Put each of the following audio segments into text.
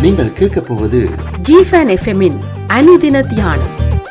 நீங்கள் கேட்கப் போவது ஜிஃபன் எஃப்எம்மின் அனுதின தியானம்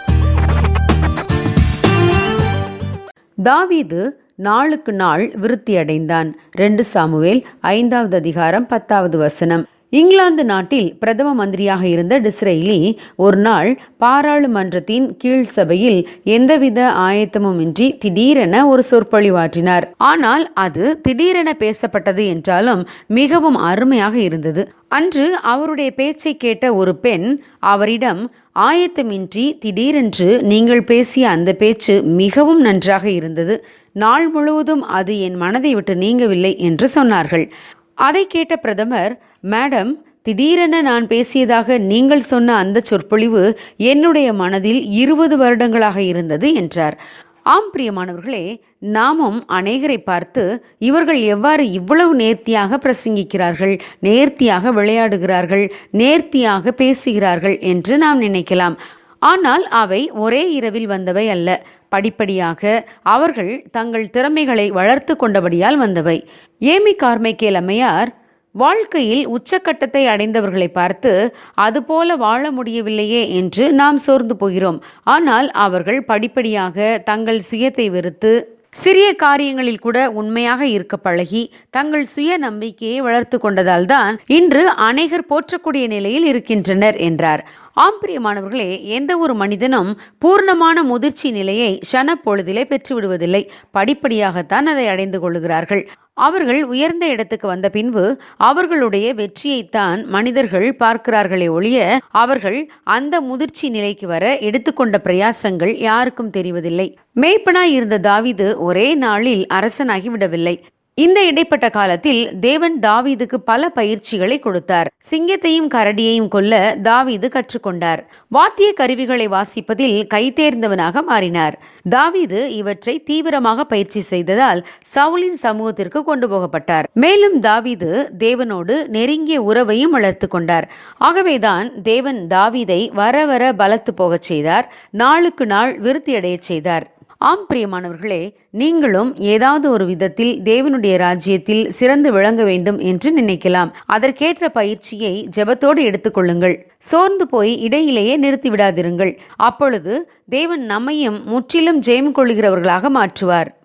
தாவீது நாளுக்கு நாள் விருத்தியடைந்தான் ரெண்டு சாமுவேல் ஐந்தாவது அதிகாரம் பத்தாவது வசனம் இங்கிலாந்து நாட்டில் பிரதம மந்திரியாக இருந்த டிஸ்ரேலி ஒரு நாள் பாராளுமன்றத்தின் கீழ் சபையில் எந்தவித ஆயத்தமுமின்றி திடீரென ஒரு சொற்பொழிவாற்றினார் ஆனால் அது திடீரென பேசப்பட்டது என்றாலும் மிகவும் அருமையாக இருந்தது அன்று அவருடைய பேச்சை கேட்ட ஒரு பெண் அவரிடம் ஆயத்தமின்றி திடீரென்று நீங்கள் பேசிய அந்த பேச்சு மிகவும் நன்றாக இருந்தது நாள் முழுவதும் அது என் மனதை விட்டு நீங்கவில்லை என்று சொன்னார்கள் அதை கேட்ட பிரதமர் மேடம் திடீரென நான் பேசியதாக நீங்கள் சொன்ன அந்த சொற்பொழிவு என்னுடைய மனதில் இருபது வருடங்களாக இருந்தது என்றார் ஆம் பிரியமானவர்களே நாமும் அநேகரை பார்த்து இவர்கள் எவ்வாறு இவ்வளவு நேர்த்தியாக பிரசங்கிக்கிறார்கள் நேர்த்தியாக விளையாடுகிறார்கள் நேர்த்தியாக பேசுகிறார்கள் என்று நாம் நினைக்கலாம் ஆனால் அவை ஒரே இரவில் வந்தவை அல்ல படிப்படியாக அவர்கள் தங்கள் திறமைகளை வளர்த்து கொண்டபடியால் வந்தவை ஏமி கார்மைக்கேல் அம்மையார் வாழ்க்கையில் உச்சக்கட்டத்தை அடைந்தவர்களை பார்த்து அதுபோல வாழ முடியவில்லையே என்று நாம் சோர்ந்து போகிறோம் ஆனால் அவர்கள் படிப்படியாக தங்கள் சுயத்தை வெறுத்து சிறிய காரியங்களில் கூட உண்மையாக இருக்க பழகி தங்கள் சுய நம்பிக்கையை வளர்த்து கொண்டதால் தான் இன்று அநேகர் போற்றக்கூடிய நிலையில் இருக்கின்றனர் என்றார் ஆம் பிரியமானவர்களே எந்த ஒரு மனிதனும் பூர்ணமான முதிர்ச்சி நிலையை ஷன பொழுதிலே பெற்றுவிடுவதில்லை படிப்படியாகத்தான் அதை அடைந்து கொள்கிறார்கள் அவர்கள் உயர்ந்த இடத்துக்கு வந்த பின்பு அவர்களுடைய வெற்றியைத்தான் மனிதர்கள் பார்க்கிறார்களே ஒழிய அவர்கள் அந்த முதிர்ச்சி நிலைக்கு வர எடுத்துக்கொண்ட பிரயாசங்கள் யாருக்கும் தெரிவதில்லை மேய்ப்பனாய் இருந்த தாவிது ஒரே நாளில் அரசனாகி விடவில்லை இந்த இடைப்பட்ட காலத்தில் தேவன் தாவீதுக்கு பல பயிற்சிகளை கொடுத்தார் சிங்கத்தையும் கரடியையும் கொல்ல தாவீது கற்றுக்கொண்டார் வாத்திய கருவிகளை வாசிப்பதில் கைதேர்ந்தவனாக மாறினார் தாவீது இவற்றை தீவிரமாக பயிற்சி செய்ததால் சவுலின் சமூகத்திற்கு கொண்டு போகப்பட்டார் மேலும் தாவீது தேவனோடு நெருங்கிய உறவையும் வளர்த்து கொண்டார் ஆகவேதான் தேவன் தாவீதை வர வர பலத்து போகச் செய்தார் நாளுக்கு நாள் விருத்தியடையச் செய்தார் ஆம் பிரியமானவர்களே நீங்களும் ஏதாவது ஒரு விதத்தில் தேவனுடைய ராஜ்யத்தில் சிறந்து விளங்க வேண்டும் என்று நினைக்கலாம் அதற்கேற்ற பயிற்சியை ஜெபத்தோடு எடுத்துக்கொள்ளுங்கள் சோர்ந்து போய் இடையிலேயே நிறுத்திவிடாதிருங்கள் அப்பொழுது தேவன் நம்மையும் முற்றிலும் ஜெயம் கொள்கிறவர்களாக மாற்றுவார்